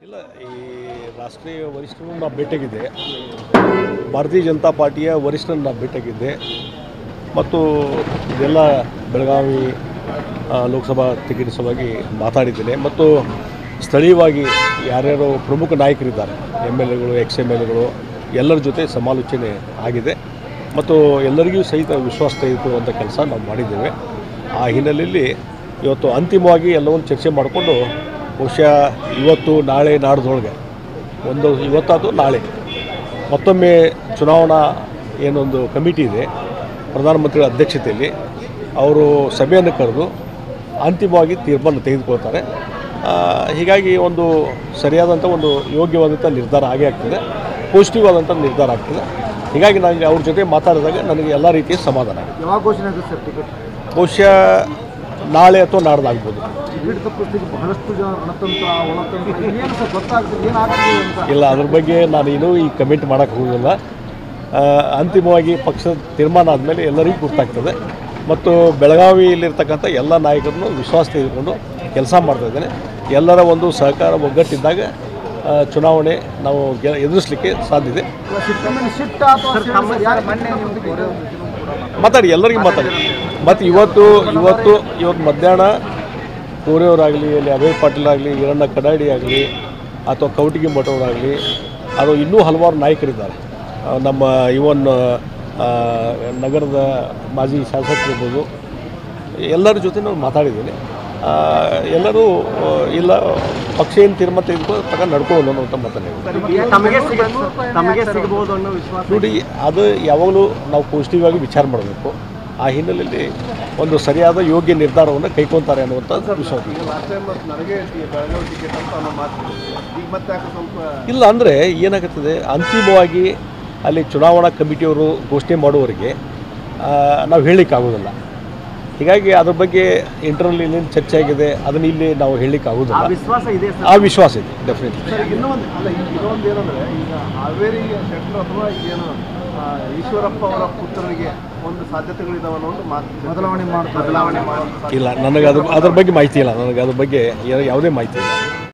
ಇಲ್ಲ ಈ ರಾಷ್ಟ್ರೀಯ ವರಿಷ್ಠರನ್ನು ನಾವು ಭೇಟಿಯಾಗಿದ್ದೆ ಭಾರತೀಯ ಜನತಾ ಪಾರ್ಟಿಯ ವರಿಷ್ಠರನ್ನು ನಾವು ಭೇಟಿಯಾಗಿದ್ದೆ ಮತ್ತು ಇದೆಲ್ಲ ಬೆಳಗಾವಿ ಆ, ಲೋಕಸಭಾ ಟಿಕೆಟ್ ಸಲುವಾಗಿ ಮಾತಾಡಿದ್ದೇನೆ ಮತ್ತು ಸ್ಥಳೀಯವಾಗಿ ಯಾರ್ಯಾರು ಪ್ರಮುಖ ನಾಯಕರಿದ್ದಾರೆ ಎಮ್ ಎಲ್ ಎಗಳು ಎಕ್ಸ್ ಎಮ್ ಎಲ್ ಎಗಳು ಎಲ್ಲರ ಜೊತೆ ಸಮಾಲೋಚನೆ ಆಗಿದೆ ಮತ್ತು ಎಲ್ಲರಿಗೂ ಸಹಿತ ವಿಶ್ವಾಸ ತೆಗೆದುಕೊಳ್ಳುವಂಥ ಕೆಲಸ ನಾವು ಮಾಡಿದ್ದೇವೆ ಆ ಹಿನ್ನೆಲೆಯಲ್ಲಿ ಇವತ್ತು ಅಂತಿಮವಾಗಿ ಎಲ್ಲವನ್ನು ಚರ್ಚೆ ಮಾಡಿಕೊಂಡು ಬಹುಶಃ ಇವತ್ತು ನಾಳೆ ನಾಡ್ದೊಳಗೆ ಒಂದು ಇವತ್ತಾದರೂ ನಾಳೆ ಮತ್ತೊಮ್ಮೆ ಚುನಾವಣಾ ಏನೊಂದು ಕಮಿಟಿ ಇದೆ ಪ್ರಧಾನಮಂತ್ರಿಗಳ ಅಧ್ಯಕ್ಷತೆಯಲ್ಲಿ ಅವರು ಸಭೆಯನ್ನು ಕರೆದು ಅಂತಿಮವಾಗಿ ತೀರ್ಮಾನ ತೆಗೆದುಕೊಳ್ತಾರೆ ಆ, ಹೀಗಾಗಿ ಒಂದು ಸರಿಯಾದಂಥ ಒಂದು ಯೋಗ್ಯವಾದಂಥ ನಿರ್ಧಾರ ಆಗೇ ಆಗ್ತದೆ ಪಾಸಿಟಿವ್ ಆದಂಥ ನಿರ್ಧಾರ ಆಗ್ತದೆ ಹೀಗಾಗಿ ನನಗೆ ಅವ್ರ ಜೊತೆ ಮಾತಾಡಿದಾಗ ನನಗೆ ಎಲ್ಲ ರೀತಿಯ ಸಮಾಧಾನ ಆಗಿದೆ ಯಾವಾಗ ಘೋಷಣೆ ಆಗುತ್ತೆ ಸರ್ ಟಿಕೆಟ್ ಬಹುಶಃ ನಾಳೆ ಅಥವಾ ನಾಡ್ದಾಗ್ಬೋದು ಟಿಕೆಟ್ ತಪ್ಪಿಸ್ಲಿಕ್ಕೆ ಬಹಳಷ್ಟು ಜನ ರಣತಂತ್ರ ಒಳತಂತ್ರ ಏನು ಸರ್ ಗೊತ್ತಾಗ್ತದೆ ಏನಾಗ್ತದೆ ಅಂತ ಇಲ್ಲ ಅದ್ರ ಬಗ್ಗೆ ನಾನು ಇನ್ನೂ ಈ ಕಮೆಂಟ್ ಮಾಡೋಕ್ಕೆ ಹೋಗೋದಿಲ್ಲ ಆ, ಅಂತಿಮವಾಗಿ ಪಕ್ಷದ ತೀರ್ಮಾನ ಆದಮೇಲೆ ಎಲ್ಲರಿಗೂ ಗೊತ್ತಾಗ್ತದೆ ಮತ್ತು ಬೆಳಗಾವಿಯಲ್ಲಿರ್ತಕ್ಕಂಥ ಎಲ್ಲ ನಾಯಕರನ್ನು ವಿಶ್ವಾಸ ತೆಗೆದುಕೊಂಡು ಕೆಲಸ ಮಾಡ್ತಾ ಇದ್ದೇನೆ ಎಲ್ಲರ ಒಂದು ಸಹಕಾರ ಒಗ್ಗಟ್ಟಿದ್ದಾಗ ಆ, ಚುನಾವಣೆ ನಾವು ಗೆ ಎದುರಿಸಲಿಕ್ಕೆ ಸಾಧ್ಯತೆ ಸಿಟ್ಟು ಸಿಟ್ಟ ಅಥವಾ ಸೇಡು ಸರ್? ಯಾರು ಮೊನ್ನೆ ನಿಮ್ಗೆ ಮಾತಾಡಿ ಎಲ್ಲರಿಗೂ ಮಾತಾಡಿ ಮತ್ತು ಇವತ್ತು ಇವತ್ತು ಇವತ್ತು ಮಧ್ಯಾಹ್ನ ಕೋರೆಯವರಾಗಲಿ ಅಲ್ಲಿ ಅಭಯ್ ಪಾಟೀಲ್ ಆಗಲಿ ಈರಣ್ಣ ಕಡಾಡಿ ಆಗಲಿ ಅಥವಾ ಕೌಟಿಗಿ ಮಠವರಾಗಲಿ ಅದು ಇನ್ನೂ ಹಲವಾರು ನಾಯಕರಿದ್ದಾರೆ ಆ, ನಮ್ಮ ಇವನ್ ಆ, ನಗರದ ಮಾಜಿ ಶಾಸಕರಿರ್ಬೋದು ಎಲ್ಲರ ಜೊತೆ ನಾನು ಮಾತಾಡಿದ್ದೀನಿ ಆ, ಎಲ್ಲರೂ ಆ, ಇಲ್ಲ ಪಕ್ಷ ಏನು ತೀರ್ಮಾನ ತೆಗೆದುಕೊಂಡು ತಗೊಂಡು ನಡ್ಕೊಂಡು ಅನ್ನೋಂಥ ಮಾತನಾಡಿದ್ದೀನಿ ತಮಗೆ ತಮಗೆ ಸಿಗಬಹುದು ಅನ್ನೋ ವಿಶ್ವಾಸ ನೋಡಿ ಅದು ಯಾವಾಗಲೂ ನಾವು ಪಾಸಿಟಿವ್ ಆಗಿ ವಿಚಾರ ಮಾಡಬೇಕು ಆ ಹಿನ್ನೆಲೆಯಲ್ಲಿ ಒಂದು ಸರಿಯಾದ ಯೋಗ್ಯ ನಿರ್ಧಾರವನ್ನು ಕೈಗೊಳ್ತಾರೆ ಅನ್ನುವಂಥ ವಿಶ್ವಾಸ ಇದೆ. ನನಗೆ ಬೆಳಗಾವಿ ಟಿಕೆಟ್ ಅಂತ ಅನ್ನೋ ಮಾತು ಈಗ ಮತ್ತೆ ಯಾಕೆ ಸ್ವಲ್ಪ ಇಲ್ಲ ಅಂದರೆ ಏನಾಗುತ್ತದೆ ಅಂತಿಮವಾಗಿ ಅಲ್ಲಿ ಚುನಾವಣಾ ಕಮಿಟಿಯವರು ಘೋಷಣೆ ಮಾಡುವವರಿಗೆ ಆ, ನಾವು ಹೇಳಲಿಕ್ಕೆ ಆಗೋದಿಲ್ಲ ಹೀಗಾಗಿ ಅದ್ರ ಬಗ್ಗೆ ಇಂಟರ್ನಲ್ಲಿ ಏನೇನು ಚರ್ಚೆ ಆಗಿದೆ ಅದನ್ನು ಇಲ್ಲಿ ನಾವು ಹೇಳಲಿಕ್ಕೆ ಆಗೋದಿಲ್ಲ ವಿಶ್ವಾಸ ಇದೆ ಆ ವಿಶ್ವಾಸ ಇದೆ ಡೆಫಿನೆಟ್ಲಿ ಸರ್ ಇನ್ನೂ ಒಂದು ಅಲ್ಲ ಈಗ ಇನ್ನೊಂದು ಏನಂದ್ರೆ ಈಗ ಹಾವೇರಿ ಶೆಟ್ಟರ್ ಅಥವಾ ಏನು ಆ, ಈಶ್ವರಪ್ಪ ಅವರ ಪುತ್ರರಿಗೆ ಒಂದು ಸಾಧ್ಯತೆಗಳಿದಾವೆ ಅನ್ನೋ ಒಂದು ಮಾತು ಬದಲಾವಣೆ ಮಾಡ್ತಾರೆ ಬದಲಾವಣೆ ಮಾಡ್ತಾರೆ ಇಲ್ಲ ನನಗೆ ಅದ್ರ ಅದ್ರ ಬಗ್ಗೆ ಮಾಹಿತಿ ಇಲ್ಲ ನನಗೆ ಅದ್ರ ಬಗ್ಗೆ ಯಾವುದೇ ಮಾಹಿತಿ ಇಲ್ಲ